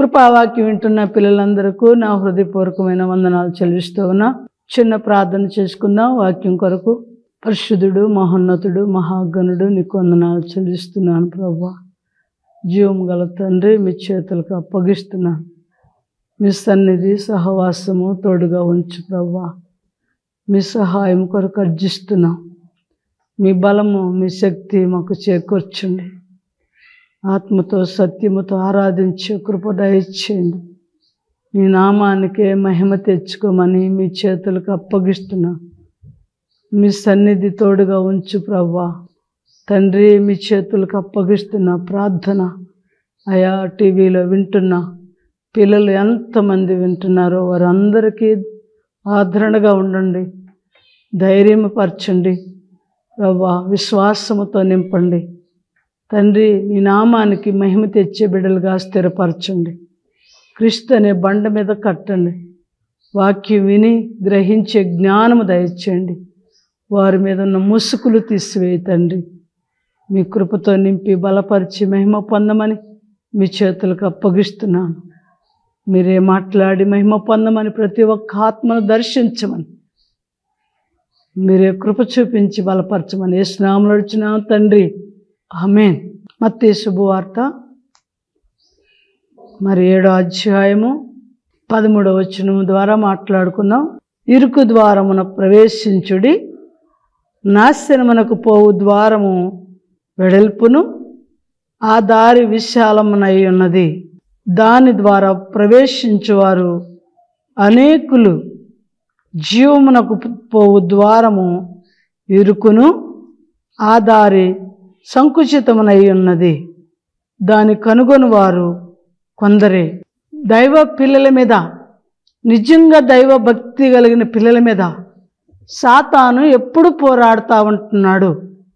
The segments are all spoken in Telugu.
కృపావాక్యం వింటున్న పిల్లలందరికీ నా హృదయపూర్వకమైన వందనాలు చెల్లిస్తూ ఉన్నా చిన్న ప్రార్థన చేసుకుందాం వాక్యం కొరకు పరిశుద్ధుడు మహోన్నతుడు మహాగణుడు నీకు వందనాలు చెల్లిస్తున్నాను ప్రభా జీవం గల తండ్రి మీ చేతులకు అప్పగిస్తున్నాను మీ సన్నిధి సహవాసము తోడుగా ఉంచు ప్రభా మీ సహాయం కొరకు అర్జిస్తున్నాం మీ బలము మీ శక్తి మాకు చేకూర్చండి ఆత్మతో సత్యముతో ఆరాధించే కృప దయచేయండి మీ నామానికే మహిమ తెచ్చుకోమని మీ చేతులకు అప్పగిస్తున్నా మీ సన్నిధి తోడుగా ఉంచు ప్రవ్వా తండ్రి మీ చేతులకు అప్పగిస్తున్న ప్రార్థన అయా టీవీలో వింటున్నా పిల్లలు ఎంతమంది వింటున్నారో వారందరికీ ఆదరణగా ఉండండి ధైర్యపరచండి ప్రవ్వా విశ్వాసముతో నింపండి తండ్రి నీ నామానికి మహిమ తెచ్చే బిడ్డలుగా స్థిరపరచండి క్రీస్తు అనే బండ మీద కట్టండి వాక్యం విని గ్రహించే జ్ఞానము దయచేయండి వారి మీద ఉన్న ముసుగులు తీసివేయి తండ్రి మీ కృపతో నింపి బలపరిచి మహిమ పొందమని మీ చేతులకు అప్పగిస్తున్నాను మీరే మాట్లాడి మహిమ పొందమని ప్రతి ఒక్క ఆత్మను దర్శించమని మీరే కృప చూపించి బలపరచమని ఏ స్నామలు వచ్చినా తండ్రి ఆమెన్ మత్తే శుభవార్త మరి ఏడో అధ్యాయము పదమూడవ వచనం ద్వారా మాట్లాడుకుందాం ఇరుకు ద్వారమున ప్రవేశించుడి నాశనమునకు పోవు ద్వారము వెడల్పును ఆ దారి విశాలమునై ఉన్నది దాని ద్వారా ప్రవేశించువారు అనేకులు జీవమునకు పోవు ద్వారము ఇరుకును ఆ దారి సంకుచితమునై ఉన్నది దాని కనుగొని వారు కొందరే దైవ పిల్లల మీద నిజంగా దైవ భక్తి కలిగిన పిల్లల మీద సాతాను ఎప్పుడు పోరాడుతూ ఉంటున్నాడు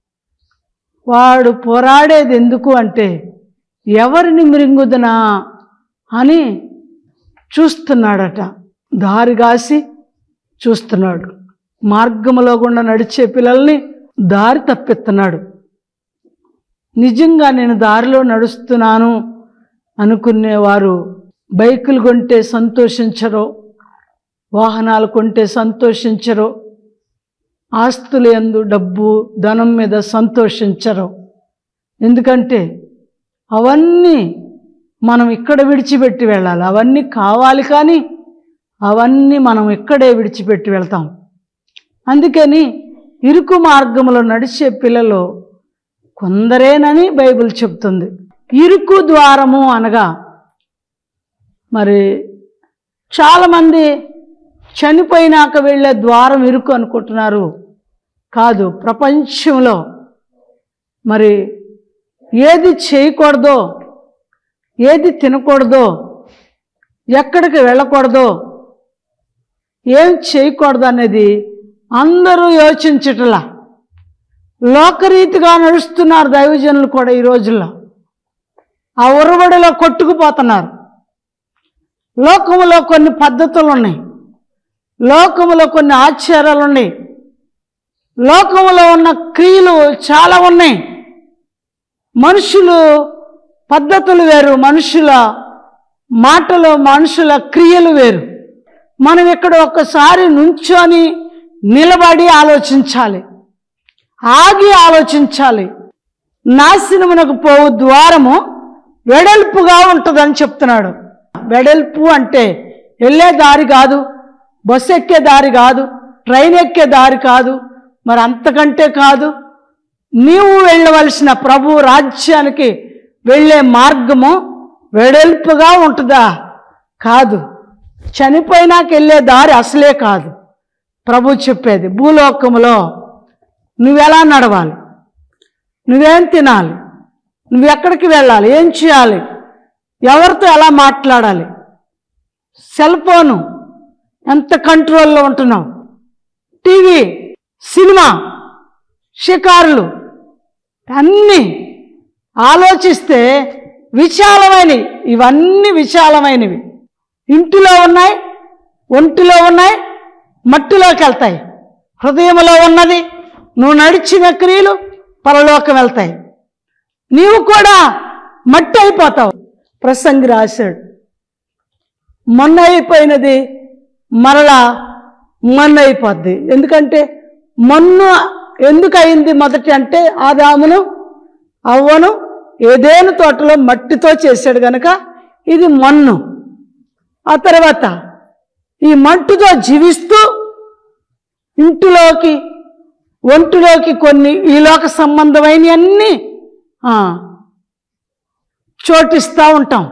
వాడు పోరాడేది ఎందుకు అంటే ఎవరిని మృంగుదనా అని చూస్తున్నాడట దారి కాసి చూస్తున్నాడు మార్గములో గుండా నడిచే పిల్లల్ని దారి తప్పిస్తున్నాడు నిజంగా నేను దారిలో నడుస్తున్నాను అనుకునేవారు బైకులు కొంటే సంతోషించరో వాహనాలు కొంటే సంతోషించరో ఆస్తులు ఎందు డబ్బు ధనం మీద సంతోషించరు ఎందుకంటే అవన్నీ మనం ఇక్కడ విడిచిపెట్టి వెళ్ళాలి అవన్నీ కావాలి కానీ అవన్నీ మనం ఇక్కడే విడిచిపెట్టి వెళ్తాం అందుకని ఇరుకు మార్గంలో నడిచే పిల్లలు కొందరేనని బైబిల్ చెప్తుంది ఇరుకు ద్వారము అనగా మరి చాలామంది చనిపోయినాక వెళ్ళే ద్వారం ఇరుకు అనుకుంటున్నారు కాదు ప్రపంచంలో మరి ఏది చేయకూడదో ఏది తినకూడదో ఎక్కడికి వెళ్ళకూడదో ఏం చేయకూడదు అనేది అందరూ యోచించటలా లోకరీతిగా నడుస్తున్నారు దైవజనులు కూడా ఈ రోజుల్లో ఆ ఉరవడిలో కొట్టుకుపోతున్నారు లోకములో కొన్ని పద్ధతులు ఉన్నాయి లోకములో కొన్ని ఆచారాలు ఉన్నాయి లోకములో ఉన్న క్రియలు చాలా ఉన్నాయి మనుషులు పద్ధతులు వేరు మనుషుల మాటలు మనుషుల క్రియలు వేరు మనం ఇక్కడ ఒక్కసారి నుంచొని నిలబడి ఆలోచించాలి ఆగి ఆలోచించాలి నాశనమునకు పోవు ద్వారము వెడల్పుగా ఉంటుందని చెప్తున్నాడు వెడల్పు అంటే వెళ్ళే దారి కాదు బస్సు ఎక్కే దారి కాదు ట్రైన్ ఎక్కే దారి కాదు మరి అంతకంటే కాదు నీవు వెళ్ళవలసిన ప్రభు రాజ్యానికి వెళ్ళే మార్గము వెడల్పుగా ఉంటుందా కాదు చనిపోయినాక వెళ్ళే దారి అసలే కాదు ప్రభు చెప్పేది భూలోకములో నువ్వెలా నడవాలి నువ్వేం తినాలి నువ్వు ఎక్కడికి వెళ్ళాలి ఏం చేయాలి ఎవరితో ఎలా మాట్లాడాలి సెల్ ఫోను ఎంత కంట్రోల్లో ఉంటున్నావు టీవీ సినిమా షికారులు అన్నీ ఆలోచిస్తే విశాలమైనవి ఇవన్నీ విశాలమైనవి ఇంటిలో ఉన్నాయి ఒంటిలో ఉన్నాయి మట్టిలోకి వెళ్తాయి హృదయంలో ఉన్నది నువ్వు నడిచిన క్రియలు పరలోకం వెళ్తాయి నీవు కూడా మట్టి అయిపోతావు ప్రసంగి రాశాడు మొన్న అయిపోయినది మరలా మొన్న అయిపోద్ది ఎందుకంటే మొన్న ఎందుకు అయింది మొదటి అంటే ఆదామును అవ్వను ఏదేను తోటలో మట్టితో చేశాడు గనక ఇది మన్ను ఆ తర్వాత ఈ మట్టితో జీవిస్తూ ఇంటిలోకి ఒంటిలోకి కొన్ని ఈ లోక సంబంధమైనవన్నీ ఆ, చోటిస్తూ ఉంటాం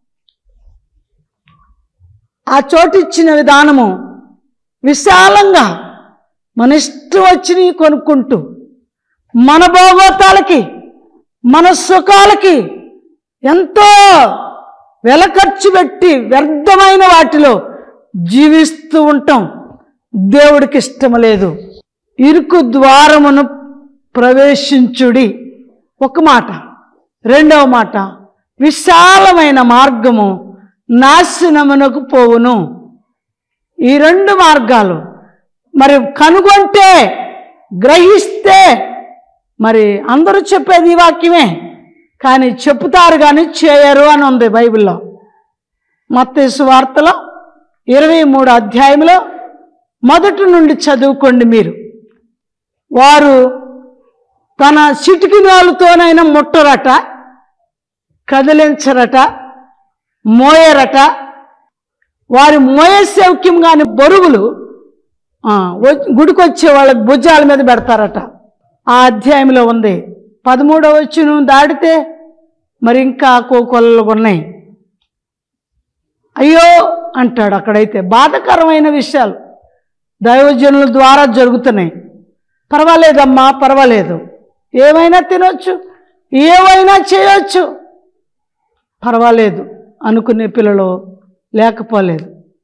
ఆ చోటిచ్చిన విధానము విశాలంగా మన ఇష్టం వచ్చినవి కొనుక్కుంటూ మన భోగోతాలకి మన సుఖాలకి ఎంతో వెల ఖర్చు పెట్టి వ్యర్థమైన వాటిలో జీవిస్తూ ఉంటాం దేవుడికి ఇష్టం లేదు ఇరుకు ద్వారమును ప్రవేశించుడి ఒక మాట రెండవ మాట విశాలమైన మార్గము నాశనమునకు పోవును ఈ రెండు మార్గాలు మరి కనుగొంటే గ్రహిస్తే మరి అందరూ చెప్పేది ఈ వాక్యమే కానీ చెప్తారు కానీ చేయరు అని ఉంది బైబిల్లో మత్తయి వార్తలో ఇరవై మూడు అధ్యాయంలో మొదటి నుండి చదువుకోండి మీరు వారు తన చిటికినాలతోనైనా ముట్టరట కదిలించరట మోయరట వారి మోయ సౌఖ్యం కాని బరువులు ఆ, వ- గుడికొచ్చే వాళ్ళకి భుజాల మీద పెడతారట ఆ అధ్యాయంలో ఉంది పదమూడవ వచ్చును దాడితే మరి ఇంకా కోకొల్లలు ఉన్నాయి అయ్యో అంటాడు అక్కడైతే బాధకరమైన విషయాలు దైవజనుల ద్వారా జరుగుతున్నాయి పర్వాలేదమ్మా పర్వాలేదు ఏమైనా తినొచ్చు ఏమైనా చేయొచ్చు పర్వాలేదు అనుకునే పిల్లలు లేకపోలేదు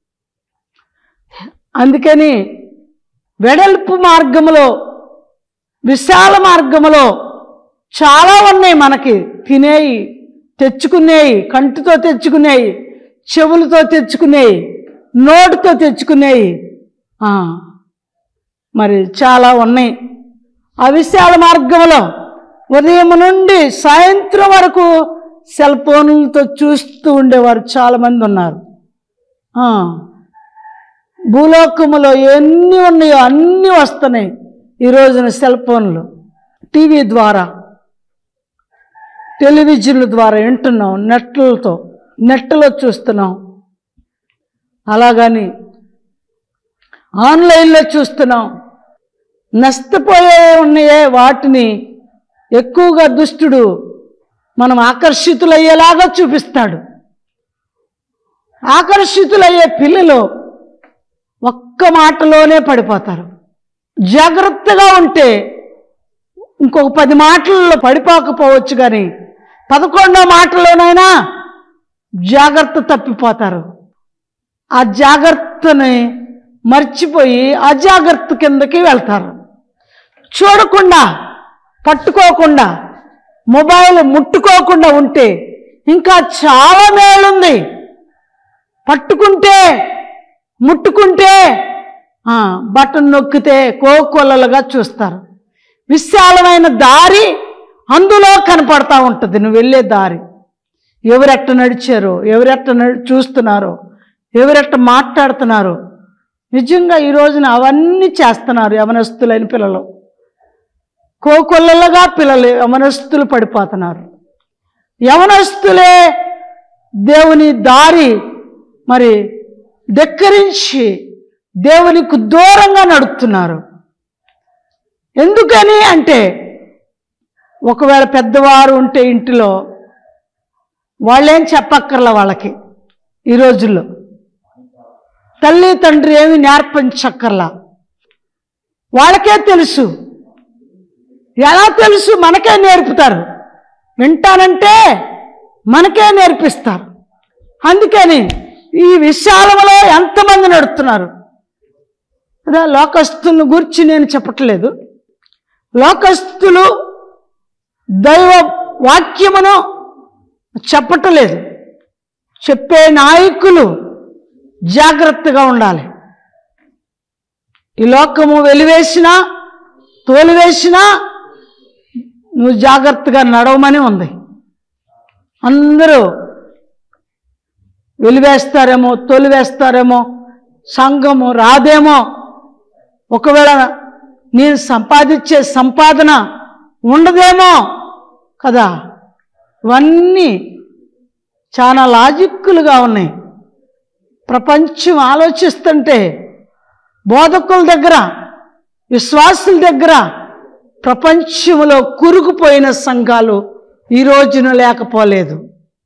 అందుకని వెడల్పు మార్గములో విశాల మార్గములో చాలా ఉన్నాయి మనకి తినేయి తెచ్చుకునేయి కంటితో తెచ్చుకునేయి చెవులతో తెచ్చుకునేయి నోటితో తెచ్చుకునేయి ఆ, మరి చాలా ఉన్నాయి ఆ విశాల మార్గంలో ఉదయం నుండి సాయంత్రం వరకు సెల్ ఫోన్లతో చూస్తూ ఉండేవారు చాలామంది ఉన్నారు ఆ, భూలోకములో ఎన్ని ఉన్నాయో అన్నీ వస్తున్నాయి ఈ రోజున సెల్ ఫోన్లు టీవీ ద్వారా టెలివిజన్ల ద్వారా వింటున్నాం నెట్లతో నెట్లో చూస్తున్నాం అలాగని ఆన్లైన్లో చూస్తున్నాం నష్టపోయే ఉన్నాయే వాటిని ఎక్కువగా దుష్టుడు మనం ఆకర్షితులయ్యేలాగా చూపిస్తాడు ఆకర్షితులయ్యే పిల్లలు ఒక్క మాటలోనే పడిపోతారు జాగ్రత్తగా ఉంటే ఇంకొక పది మాటల్లో పడిపోకపోవచ్చు కానీ పదకొండో మాటలోనైనా జాగ్రత్త తప్పిపోతారు ఆ జాగ్రత్తని మర్చిపోయి అజాగ్రత్త కిందకి వెళ్తారు చూడకుండా పట్టుకోకుండా మొబైల్ ముట్టుకోకుండా ఉంటే ఇంకా చాలా మేలుంది పట్టుకుంటే ముట్టుకుంటే ఆ, బటన్ నొక్కితే కోకొల్లలుగా చూస్తారు విశాలమైన దారి అందులో కనపడతా ఉంటుంది నువ్వు వెళ్ళే దారి ఎవరెట్ట నడిచారో ఎవరెట్ట నడి చూస్తున్నారో ఎవరెట్ట మాట్లాడుతున్నారో నిజంగా ఈ రోజున అవన్నీ చేస్తున్నారు యవనస్తులైన పిల్లలు కోకొల్లలుగా పిల్లలు యవనస్తులు పడిపోతున్నారు యవనస్తులే దేవుని దారి మరి ధిక్కరించి దేవునికి దూరంగా నడుపుతున్నారు ఎందుకని అంటే ఒకవేళ పెద్దవారు ఉంటే ఇంటిలో వాళ్ళేం చెప్పక్కర్ల వాళ్ళకి ఈ రోజుల్లో తల్లి తండ్రి ఏమి నేర్పించక్కర్లా వాళ్ళకే తెలుసు ఎలా తెలుసు మనకే నేర్పుతారు వింటానంటే మనకే నేర్పిస్తారు అందుకని ఈ విశాలంలో ఎంతమంది నడుస్తున్నారు కదా లోకస్తులను గురించి నేను చెప్పట్లేదు లోకస్తులు దైవ వాక్యమును చెప్పటలేదు చెప్పే నాయకులు జాగ్రత్తగా ఉండాలి ఈ లోకము వెలివేసినా తోలివేసినా నువ్వు జాగ్రత్తగా నడవమని ఉంది అందరూ వెలివేస్తారేమో తొలివేస్తారేమో సంఘము రాదేమో ఒకవేళ నేను సంపాదించే సంపాదన ఉండదేమో కదా ఇవన్నీ చాలా లాజిక్కులుగా ఉన్నాయి ప్రపంచం ఆలోచిస్తుంటే బోధకుల దగ్గర విశ్వాసుల దగ్గర ప్రపంచంలో కురుకుపోయిన సంఘాలు ఈ రోజున లేకపోలేదు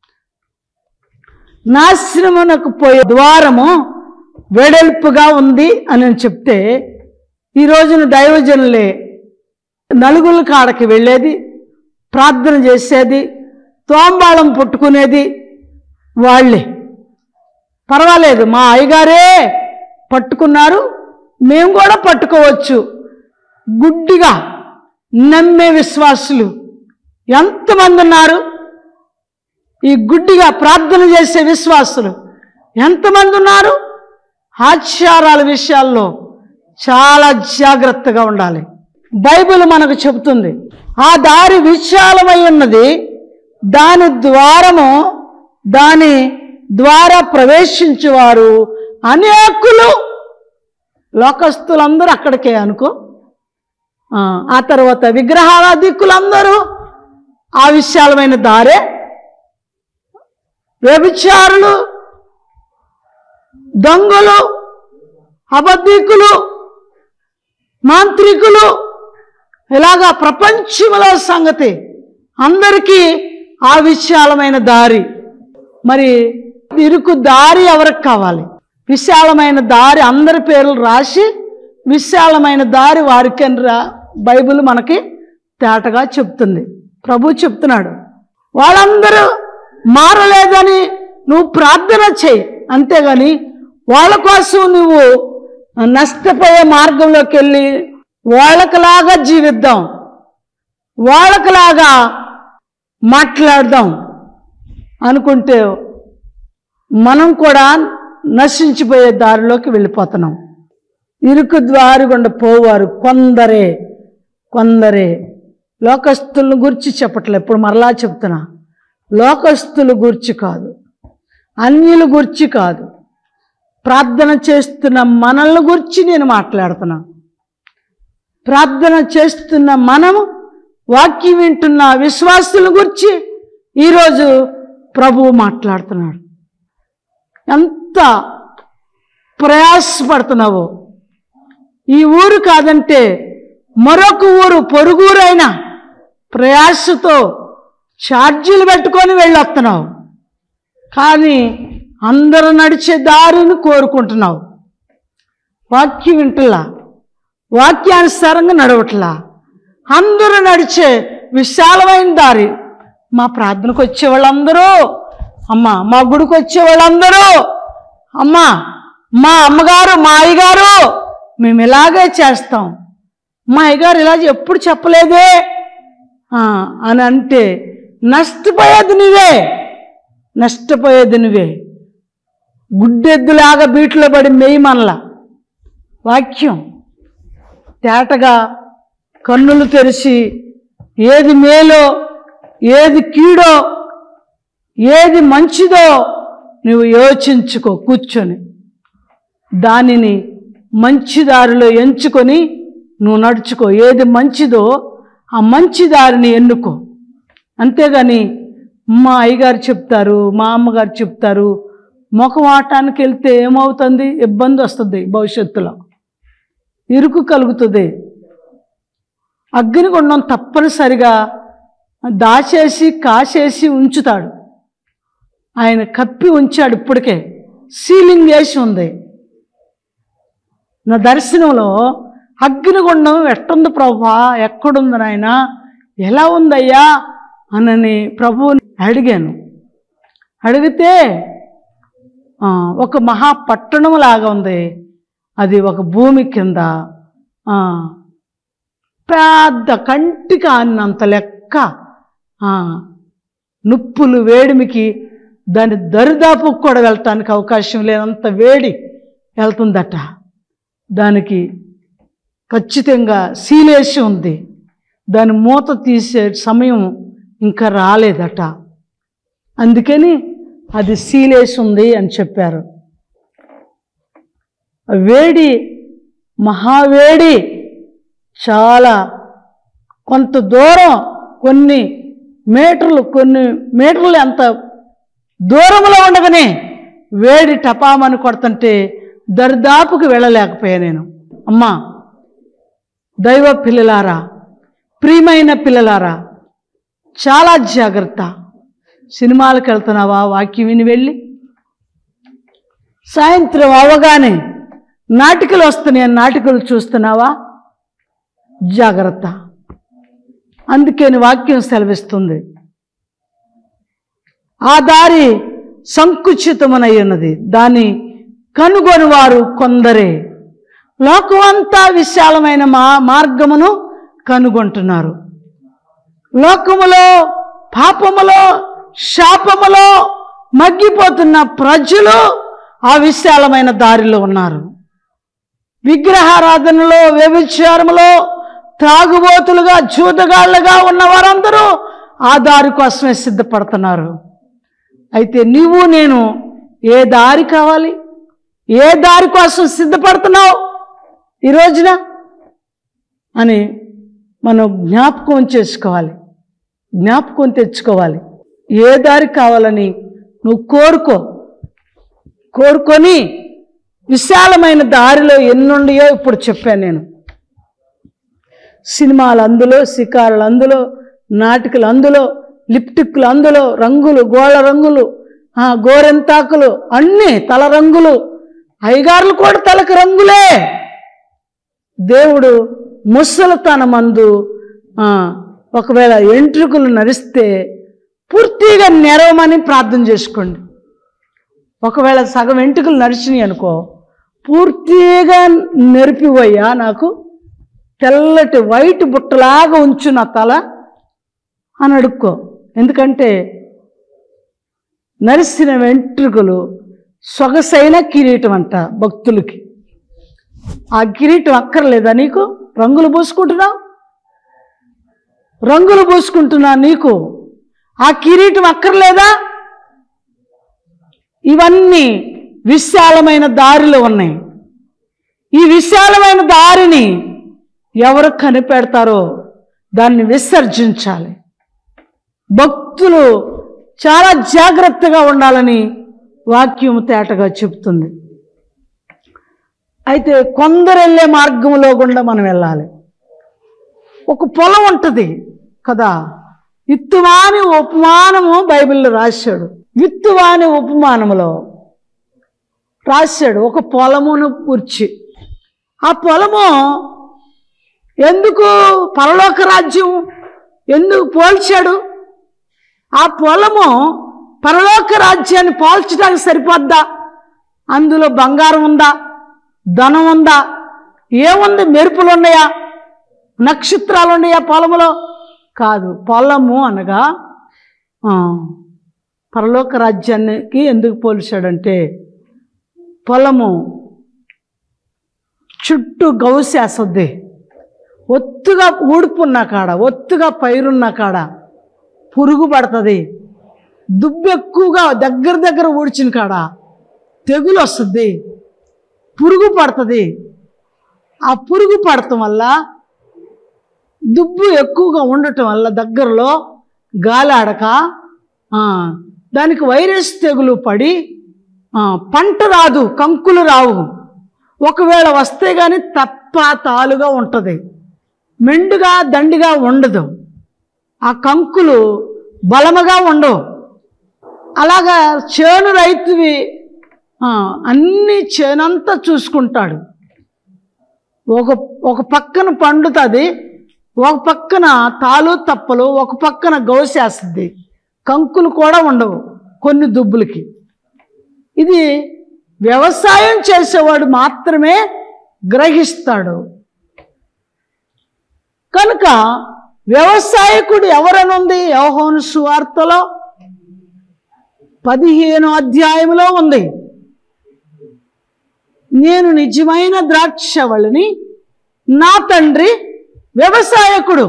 నాశనమునకు పోయే ద్వారము వెడల్పుగా ఉంది అని చెప్తే ఈ రోజున దైవజనులే నలుగుల కాడకి వెళ్ళేది ప్రార్థన చేసేది తోంబాళం పుట్టుకునేది వాళ్ళే పర్వాలేదు మా అయ్యగారే పట్టుకున్నారు మేము కూడా పట్టుకోవచ్చు గుడ్డిగా నమ్మే విశ్వాసులు ఎంతమంది ఉన్నారు ఈ గుడ్డిగా ప్రార్థన చేసే విశ్వాసులు ఎంతమంది ఉన్నారు ఆచారాల విషయాల్లో చాలా జాగ్రత్తగా ఉండాలి బైబిల్ మనకు చెబుతుంది ఆ దారి విశాలమై ఉన్నది దాని ద్వారము దాని ద్వారా ప్రవేశించేవారు అనేకులు లోకస్తులందరూ అక్కడికే అనుకో ఆ, ఆ తర్వాత విగ్రహారాధికులందరూ ఆ విశాలమైన దారే వ్యభిచారులు దొంగలు అబద్ధికులు మాంత్రికులు ఇలాగా ప్రపంచంలో సంగతి అందరికీ ఆ విశాలమైన దారి మరి ఇరుకు దారి ఎవరికి కావాలి విశాలమైన దారి అందరి పేర్లు రాసి విశాలమైన దారి వారికి అని రా బైబిల్ మనకి తేటగా చెప్తుంది ప్రభు చెప్తున్నాడు వాళ్ళందరూ మారలేదని నువ్వు ప్రార్థన చేయి అంతేగాని వాళ్ళ కోసం నువ్వు నష్టపోయే మార్గంలోకి వెళ్ళి వాళ్ళకిలాగా జీవిద్దాం వాళ్ళకిలాగా మాట్లాడదాం అనుకుంటే మనం కూడా నశించిపోయే దారిలోకి వెళ్ళిపోతున్నాం ఇరుకు ద్వారి గుండా పోవారు కొందరే కొందరే లోకస్తులను గురించి చెప్పట్లే ఇప్పుడు మరలా చెప్తున్నా లోకస్తుల గురించి కాదు అన్యుల గురించి కాదు ప్రార్థన చేస్తున్న మనల్ని గురించి నేను మాట్లాడుతున్నా ప్రార్థన చేస్తున్న మనము వాక్యం వింటున్న విశ్వాసుల గురించి ఈరోజు ప్రభువు మాట్లాడుతున్నాడు ఎంత ప్రయాసపడుతున్నావో ఈ ఊరు కాదంటే మరొక ఊరు పొరుగురైనా ప్రయాసతో ఛార్జీలు పెట్టుకొని వెళ్ళొస్తున్నావు కానీ అందరూ నడిచే దారిని కోరుకుంటున్నావు వాక్యం వింటలా వాక్యానుసారంగా నడవట్లా అందరూ నడిచే విశాలమైన దారి మా ప్రార్థనకు వచ్చే వాళ్ళందరూ అమ్మ మా గుడికి వచ్చే వాళ్ళందరూ అమ్మ మా అమ్మగారు మా అయ్యగారు మేము ఇలాగే చేస్తాం మా అయ్యగారు ఇలా ఎప్పుడు చెప్పలేదే ఆ, అని అంటే నష్టపోయేది నువ్వే నష్టపోయేది నువ్వే గుడ్డెద్దులాగా బీట్లో పడి మెయ్యి మనల వాక్యం తేటగా కన్నులు తెరిచి ఏది మేలో ఏది కీడో ఏది మంచిదో నువ్వు యోచించుకో కూర్చొని దానిని మంచి దారిలో ఎంచుకొని నువ్వు నడుచుకో ఏది మంచిదో ఆ మంచి దారిని ఎన్నుకో అంతేగాని మా అయ్యగారు చెప్తారు మా అమ్మగారు చెప్తారు ముఖం ఆటానికి వెళ్తే ఏమవుతుంది ఇబ్బంది వస్తుంది భవిష్యత్తులో ఇరుకు కలుగుతుంది అగ్నిగుండం తప్పనిసరిగా దాచేసి కాసేసి ఉంచుతాడు ఆయన కప్పి ఉంచాడు ఇప్పటికే సీలింగ్ వేసి ఉంది నా దర్శనంలో అగ్నిగుండం ఎట్టుంది ప్రభా ఎక్కడుంది నాయన ఎలా ఉందయ్యా అనని ప్రభువుని అడిగాను అడిగితే ఆ, ఒక మహా పట్టణం లాగా ఉంది అది ఒక భూమి కింద ఆ, పెద్ద కంటికి అన్నంత లెక్క ఆ, నుప్పులు వేడిమికి దాని దరిదాపుకు కూడా వెళ్తానికి అవకాశం లేనంత వేడి వెళ్తుందట దానికి ఖచ్చితంగా సీలేసి ఉంది దాని మూత తీసే సమయం ఇంకా రాలేదట అందుకని అది సీలేసి ఉంది అని చెప్పారు వేడి మహావేడి చాలా కొంత దూరం కొన్ని మీటర్లు కొన్ని మీటర్లు ఎంత దూరంలో ఉండగానే వేడి టపామని కొడుతుంటే దరిదాపుకి వెళ్ళలేకపోయా నేను అమ్మా దైవ పిల్లలారా ప్రియమైన పిల్లలారా చాలా జాగ్రత్త సినిమాలకు వెళ్తున్నావా వాక్యం విని వెళ్ళి సాయంత్రం అవగానే నాటికలు వస్తున్నాయి నాటికలు చూస్తున్నావా జాగ్రత్త అందుకని వాక్యం సెలవిస్తుంది ఆ దారి సంకుచితమనై ఉన్నది దాన్ని కనుగొని వారు కొందరే లోకమంతా విశాలమైన మా మార్గమును కనుగొంటున్నారు లోకములో పాపములో శాపములో మగ్గిపోతున్న ప్రజలు ఆ విశాలమైన దారిలో ఉన్నారు విగ్రహారాధనలో వ్యభిచారములో త్రాగుబోతులుగా జూతగాళ్ళగా ఉన్న వారందరూ ఆ దారి కోసమే సిద్ధపడుతున్నారు అయితే నీవు నేను ఏ దారి కావాలి ఏ దారి కోసం సిద్ధపడుతున్నావు ఈ రోజున అని మనం జ్ఞాపకం చేసుకోవాలి జ్ఞాపకం తెచ్చుకోవాలి ఏ దారి కావాలని నువ్వు కోరుకో కోరుకొని విశాలమైన దారిలో ఎన్నుండియో ఇప్పుడు చెప్పాను నేను సినిమాలు అందులో షికారులు అందులో నాటికలు అందులో లిప్టిక్లు అందులో రంగులు గోళ్ళ రంగులు ఆ, గోరెంతాకులు అన్నీ తల రంగులు అయ్యగారులు కూడా తలకు రంగులే దేవుడు ముసలితనమందు ఆ, ఒకవేళ ఎంట్రుకలు నరిస్తే పూర్తిగా నెరవమని ప్రార్థన చేసుకోండి ఒకవేళ సగం వెంట్రుకలు నరిచినాయి అనుకో పూర్తిగా నెరిపిపోయా నాకు తెల్లటి వైట్ బుట్టలాగా ఉంచు నా తల అని అడుక్కో ఎందుకంటే నరిసిన వెంట్రుకలు సొగసైన కిరీటం అంట భక్తులకి ఆ కిరీటం అక్కర్లేదా నీకు రంగులు పూసుకుంటున్నావు రంగులు పూసుకుంటున్నా నీకు ఆ కిరీటం అక్కర్లేదా ఇవన్నీ విశాలమైన దారిలో ఉన్నాయి ఈ విశాలమైన దారిని ఎవరు కనిపెడతారో దాన్ని విసర్జించాలి భక్తులు చాలా జాగ్రత్తగా ఉండాలని వాక్యం తేటగా చెప్తుంది అయితే కొందరు వెళ్ళే మార్గంలో గుండా మనం వెళ్ళాలి ఒక పొలం ఉంటుంది కదా విత్తువాని ఉపమానము బైబిల్లో రాశాడు విత్తువాని ఉపమానములో రాశాడు ఒక పొలమును కూర్చి ఆ పొలము ఎందుకు పరలోక రాజ్యం ఎందుకు పోల్చాడు ఆ పొలము పరలోక రాజ్యాన్ని పోల్చడానికి సరిపోద్దా అందులో బంగారం ఉందా ధనం ఉందా ఏముంది మెరుపులు ఉన్నాయా నక్షత్రాలు ఉన్నాయా పొలములో కాదు పొలము అనగా ఆ, పరలోక రాజ్యానికి ఎందుకు పోల్చాడంటే పొలము చుట్టూ గౌసేస్తుంది ఒత్తుగా ఊడుపున్న కాడ ఒత్తుగా పైరున్న కాడ పురుగు పడుతుంది దుబ్బు ఎక్కువగా దగ్గర దగ్గర ఊడ్చిన కాడ తెగులు వస్తుంది పురుగు పడుతుంది ఆ పురుగు పడటం వల్ల దుబ్బు ఎక్కువగా ఉండటం వల్ల దగ్గరలో గాలి ఆడక ఆ, దానికి వైరస్ తెగులు పడి ఆ, పంట రాదు కంకులు రావు ఒకవేళ వస్తే కానీ తప్ప తాలుగా ఉంటుంది మెండుగా దండిగా ఉండదు ఆ కంకులు బలముగా ఉండవు అలాగా చేను రైతువి ఆ, అన్ని చేనంతా చూసుకుంటాడు ఒక ఒక పక్కన పండుతుంది ఒక పక్కన తాలు తప్పలు ఒక పక్కన గౌసేస్తుంది కంకులు కూడా ఉండవు కొన్ని దుబ్బులకి ఇది వ్యవసాయం చేసేవాడు మాత్రమే గ్రహిస్తాడు కనుక వ్యవసాయకుడు ఎవరనుంది యోహోను సువార్తలో పదిహేను అధ్యాయంలో ఉంది నేను నిజమైన ద్రాక్షవళిని నా తండ్రి వ్యవసాయకుడు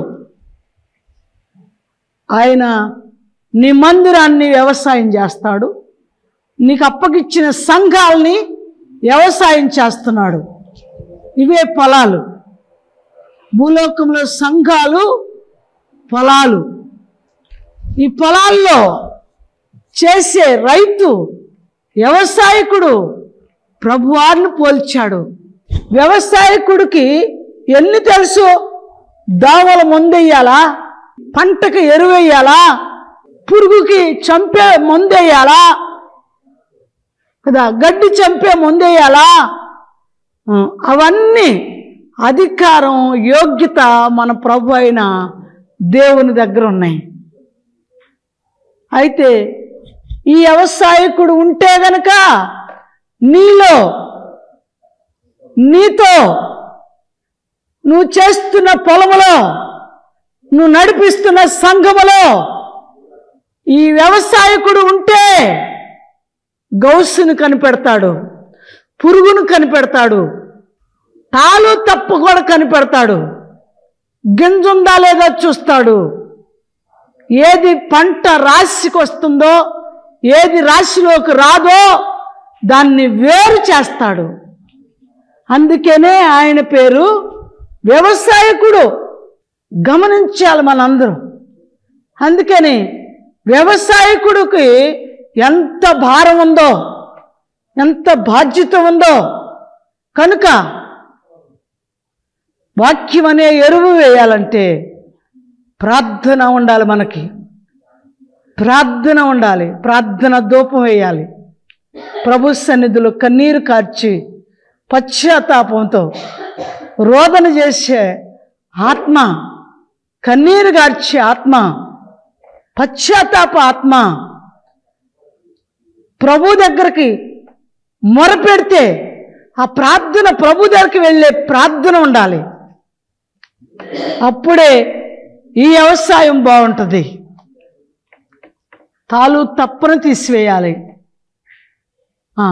ఆయన నీ మందిరాన్ని వ్యవసాయం చేస్తాడు నీకు అప్పగిచ్చిన సంఘాలని వ్యవసాయం చేస్తున్నాడు ఇవే పొలాలు భూలోకంలో సంఘాలు పొలాలు ఈ పొలాల్లో చేసే రైతు వ్యవసాయకుడు ప్రభువారిని పోల్చాడు వ్యవసాయకుడికి ఎన్ని తెలుసు దోమల మందెయ్యాలా పంటకి ఎరువేయాలా పురుగుకి చంపే మందెయ్యాలా కదా గడ్డి చంపే మందెయ్యాలా ఆ, అవన్నీ అధికారం యోగ్యత మన ప్రభు అయిన దేవుని దగ్గర ఉన్నాయి అయితే ఈ వ్యవసాయకుడు ఉంటే గనక నీలో నీతో నువ్వు చేస్తున్న పొలములో నువ్వు నడిపిస్తున్న సంఘములో ఈ వ్యవసాయకుడు ఉంటే గౌసును కనిపెడతాడు పురుగును కనిపెడతాడు తాలు తప్పు కూడా కనిపెడతాడు గింజుందా లేదా చూస్తాడు ఏది పంట రాశికి వస్తుందో ఏది రాశిలోకి రాదో దాన్ని వేరు చేస్తాడు అందుకనే ఆయన పేరు వ్యవసాయకుడు గమనించాలి మనందరం అందుకని వ్యవసాయకుడికి ఎంత భారం ఉందో ఎంత బాధ్యత ఉందో కనుక వాక్యం అనే ఎరువు వేయాలంటే ప్రార్థన ఉండాలి మనకి ప్రార్థన ఉండాలి ప్రార్థన ధూపం వేయాలి ప్రభు సన్నిధిలో కన్నీరు కార్చి పశ్చాత్తాపంతో రోదన చేసే ఆత్మ కన్నీరు గార్చే ఆత్మ పశ్చాత్తాప ఆత్మ ప్రభు దగ్గరికి మొరపెడితే ఆ ప్రార్థన ప్రభు దగ్గరికి వెళ్ళే ప్రార్థన ఉండాలి అప్పుడే ఈ వ్యవసాయం బాగుంటుంది తాలు తప్పను తీసివేయాలి ఆ.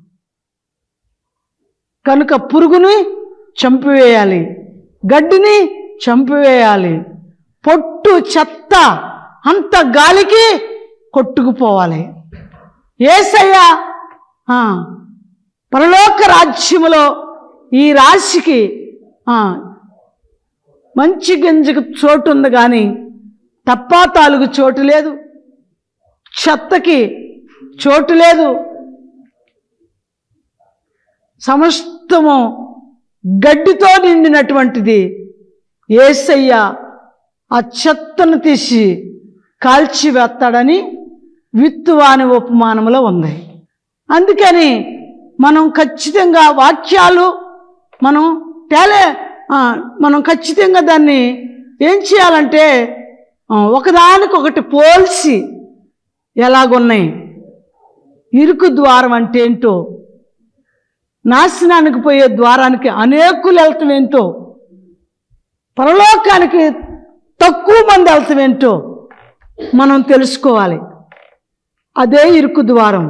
కనుక పురుగుని చంపివేయాలి గడ్డిని చంపివేయాలి పొట్టు చెత్త అంత గాలికి కొట్టుకుపోవాలి ఏసయ్య ఆ, పరలోక రాజ్యములో ఈ రాశికి ఆ, మంచి గింజకు చోటు ఉంది కానీ తప్పా తాలుగు చోటు లేదు చెత్తకి చోటు లేదు సమస్తము గడ్డితో నిండినటువంటిది ఏసయ్య ఆ చెత్తను తీసి కాల్చివేస్తాడని విత్తువాని ఉపమానంలో ఉంది అందుకని మనం ఖచ్చితంగా వాక్యాలు మనం తేలే ఆ, మనం ఖచ్చితంగా దాన్ని ఏం చేయాలంటే ఆ, ఒకదానికొకటి పోల్చి ఎలాగున్నాయి ఇరుకు ద్వారం అంటే ఏంటో నాశనానికి పోయే ద్వారానికి అనేకులు వెళ్తాం ఏంటో పరలోకానికి తక్కువ మంది వెళ్తాం ఏంటో మనం తెలుసుకోవాలి అదే ఇరుకు ద్వారం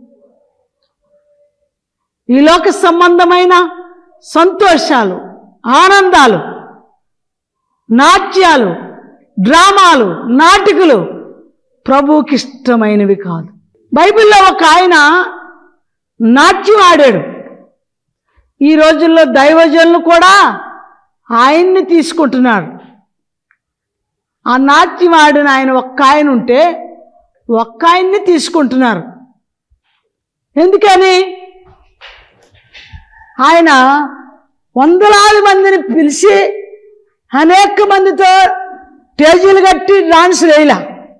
ఈ లోక సంబంధమైన సంతోషాలు ఆనందాలు నాట్యాలు డ్రామాలు నాటికలు ప్రభువుకి ఇష్టమైనవి కాదు బైబిల్లో ఒక ఆయన నాట్యం ఆడాడు ఈ రోజుల్లో దైవజనులు కూడా ఆయన్ని తీసుకుంటున్నారు ఆ నాట్యం ఆడిన ఆయన ఒక్క ఆయన ఉంటే ఒక్క ఆయన్ని తీసుకుంటున్నారు ఎందుకని ఆయన వందలాది మందిని పిలిచి అనేక మందితో స్టేజీలు కట్టి డాన్స్ వేయలా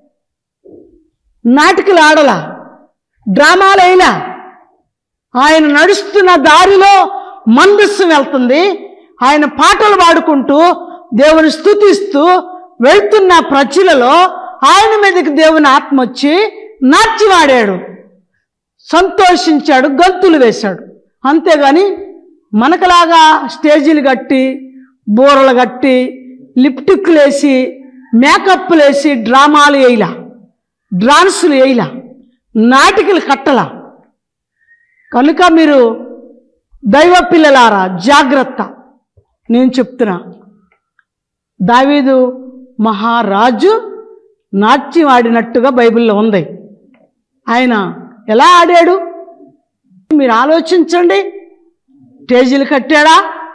నాటికలు ఆడలా డ్రామాలు వేయలా ఆయన నడుస్తున్న దారిలో మందస్సు వెళ్తుంది ఆయన పాటలు పాడుకుంటూ దేవుని స్తుతిస్తూ వెళ్తున్న ప్రజలలో ఆయన మీదకి దేవుని ఆత్మ వచ్చి నాట్యం ఆడాడు సంతోషించాడు గంతులు వేశాడు అంతేగాని మనకలాగా స్టేజీలు కట్టి బూరలు కట్టి లిప్టిక్లు వేసి మేకప్లు వేసి డ్రామాలు వేయలా డ్రాన్సులు వేయలా నాటికలు కట్టలా కనుక మీరు దైవ పిల్లలారా జాగ్రత్త నేను చెప్తున్నా దావీదు మహారాజు నాట్యం ఆడినట్టుగా బైబిల్లో ఉంది ఆయన ఎలా ఆడాడు మీరు ఆలోచించండి స్టేజీలు కట్టాడా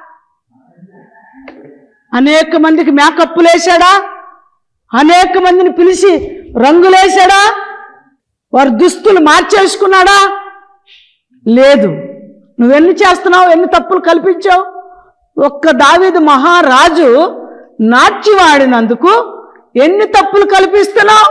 అనేక మందికి మేకప్పులు వేశాడా అనేక మందిని పిలిచి రంగులేశాడా వారి దుస్తులు మార్చేసుకున్నాడా లేదు నువ్వెన్ని చేస్తున్నావు ఎన్ని తప్పులు కల్పించావు ఒక్క దావీదు మహారాజు నాట్యం ఆడినందుకు ఎన్ని తప్పులు కల్పిస్తున్నావు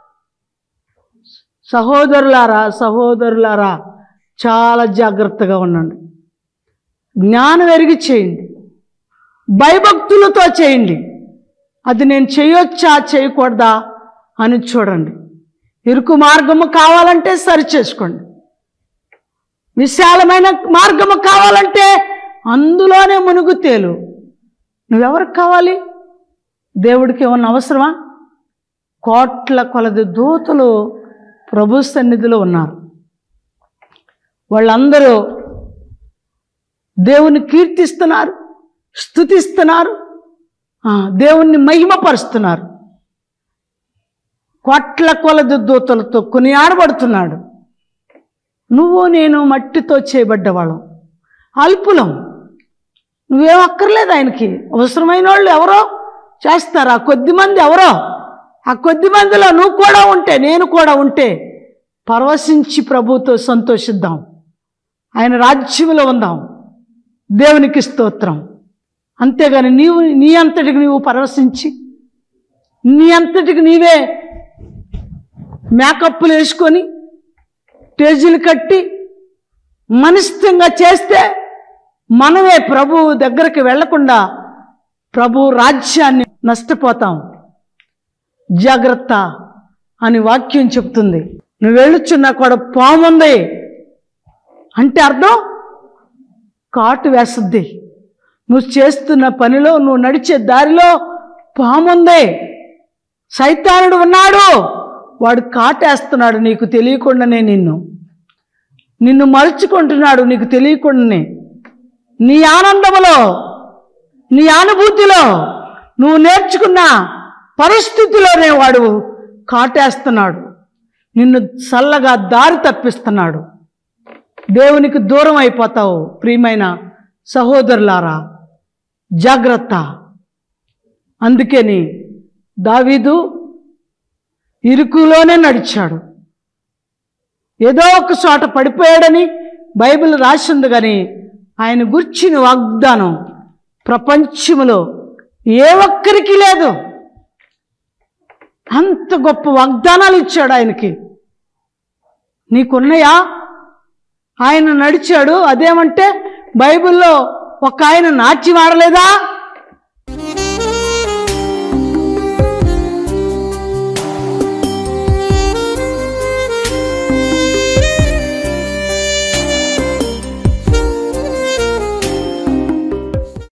సహోదరులారా సహోదరులారా చాలా జాగ్రత్తగా ఉండండి జ్ఞానం ఎరిగి చేయండి భయభక్తులతో చేయండి అది నేను చేయొచ్చా చేయకూడదా అని చూడండి ఇరుకు మార్గము కావాలంటే సరి చేసుకోండి విశాలమైన మార్గము కావాలంటే అందులోనే మునుగు తేలు నువ్వెవరికి కావాలి దేవుడికి ఏమన్నా అవసరమా కోట్ల కొలది దూతలు ప్రభు సన్నిధిలో ఉన్నారు వాళ్ళందరూ దేవుని కీర్తిస్తున్నారు స్తుతిస్తున్నారు ఆ, దేవుణ్ణి మహిమపరుస్తున్నారు కోట్ల కొలది దూతలతో కొనియాడబడుతున్నాడు నువ్వు నేను మట్టితో చేయబడ్డవాళ్ళం అల్పులం నువ్వేం అక్కర్లేదు ఆయనకి అవసరమైన వాళ్ళు ఎవరో చేస్తారు ఆ కొద్ది మంది ఎవరో ఆ కొద్ది మందిలో నువ్వు కూడా ఉంటే నేను కూడా ఉంటే పరవశించి ప్రభుతో సంతోషిద్దాం ఆయన రాజ్యంలో ఉందాం దేవునికి స్తోత్రం అంతేగాని నీవు నీ అంతటికి నీవు పరవశించి నీ అంతటికి నీవే మేకప్పులు వేసుకొని స్టేజీలు కట్టి మనస్థంగా చేస్తే మనమే ప్రభు దగ్గరికి వెళ్లకుండా ప్రభు రాజ్యాన్ని నష్టపోతాం జాగ్రత్త అని వాక్యం చెప్తుంది నువ్వు వెళ్ళుచున్నా కూడా పాముంది అంటే అర్థం కాటు వేస్తుంది నువ్వు చేస్తున్న పనిలో నువ్వు నడిచే దారిలో పాముంది సైతానుడు ఉన్నాడు వాడు కాటేస్తున్నాడు నీకు తెలియకుండానే నిన్ను నిన్ను మరుచుకుంటున్నాడు నీకు తెలియకుండానే నీ ఆనందములో నీ అనుభూతిలో నువ్వు నేర్చుకున్న పరిస్థితిలోనే వాడు కాటేస్తున్నాడు నిన్ను చల్లగా దారి తప్పిస్తున్నాడు దేవునికి దూరం అయిపోతావు ప్రియమైన సహోదరులారా జాగ్రత్త అందుకని దావీదు ఇరుకులోనే నడిచాడు ఏదో ఒక చోట పడిపోయాడని బైబిల్ రాసింది కానీ ఆయన గుర్చిన వాగ్దానం ప్రపంచంలో ఏ ఒక్కరికి లేదు అంత గొప్ప వాగ్దానాలు ఇచ్చాడు ఆయనకి నీకున్నాయా ఆయన నడిచాడు అదేమంటే బైబిల్లో ఒక ఆయన నాట్యం ఆడలేదా